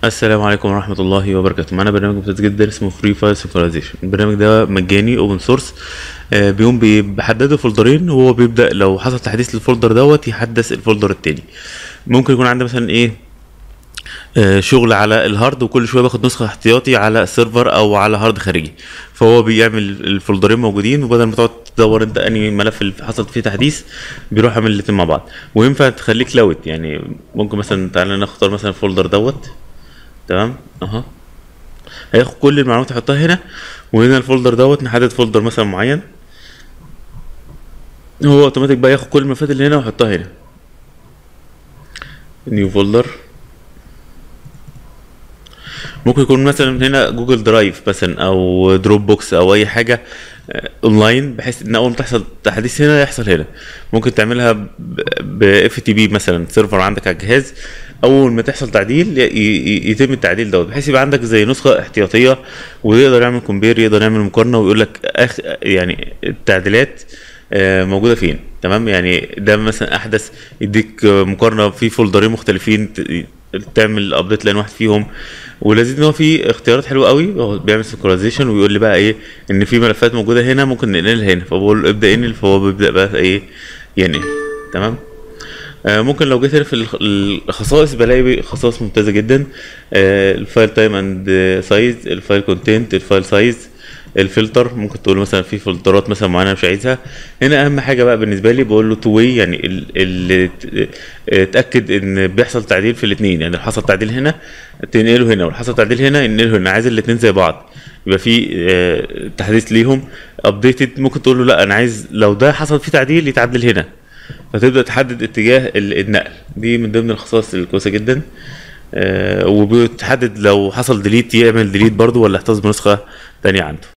السلام عليكم ورحمة الله وبركاته معانا برنامج ممتاز جدا اسمه فري فايل سينكرونايزيشن البرنامج ده مجاني اوبن سورس بيقوم بي- بحدده فولدرين وهو بيبدأ لو حصل تحديث للفولدر دوت يحدث الفولدر التاني ممكن يكون عندي مثلا ايه آه، شغل على الهارد وكل شويه باخد نسخه احتياطي على سيرفر او على هارد خارجي فهو بيعمل الفولدرين موجودين وبدل ما تقعد تدور انت انهي ملف اللي حصل فيه تحديث بيروح عامل الاتنين مع بعض وينفع تخليه كلاود يعني ممكن مثلا تعالى نختار مثلا الفولدر دوت تمام اها هياخد كل المعلومات يحطها هنا وهنا الفولدر دوت نحدد فولدر مثلا معين هو اوتوماتيك بقى ياخد كل الملفات اللي هنا ويحطها هنا نيو فولدر ممكن يكون مثلا هنا جوجل درايف مثلا او دروب بوكس او اي حاجه آه، اونلاين بحيث ان اول ما تحصل تحديث هنا يحصل هنا ممكن تعملها ب اف تي بي مثلا سيرفر عندك على الجهاز اول ما تحصل تعديل ي- ي- يتم التعديل دوت بحيث يبقى عندك زي نسخه احتياطيه ويقدر يعمل كومبير يقدر يعمل مقارنه ويقول لك أخ يعني التعديلات آه، موجوده فين تمام يعني ده مثلا احدث يديك آه، مقارنه في فولدرين مختلفين ت- تعمل ابديت لان واحد فيهم ولذيذ ان هو في اختيارات حلوه قوي هو بيعمل سينكرونايزيشن ويقول لي بقى ايه ان في ملفات موجوده هنا ممكن ننقلها هنا فبقول له ابدا انقل فهو بيبدا بقى ايه ينقل تمام آه، ممكن لو جيت هنا في الخ- الخصائص بلاقي خصائص ممتازه جدا آه، الفايل تايم اند سايز الفايل كونتنت الفايل سايز الفلتر ممكن تقول مثلا في فلترات مثلا معينه مش عايزها هنا اهم حاجه بقى بالنسبه لي بقول له تو واي يعني ال- اللي ت- اتاكد ان بيحصل تعديل في الاثنين يعني لو حصل تعديل هنا تنقله هنا ولو حصل تعديل هنا ينقله هنا عايز الاثنين زي بعض يبقى في آه، تحديث ليهم ابديتد ممكن تقول له لا انا عايز لو ده حصل فيه تعديل يتعدل هنا فتبدا تحدد اتجاه ال- النقل دي من ضمن الخصائص الكويسه جدا آه، وبتحدد لو حصل ديليت يعمل ديليت برضو ولا يحتفظ بنسخه تانية عنده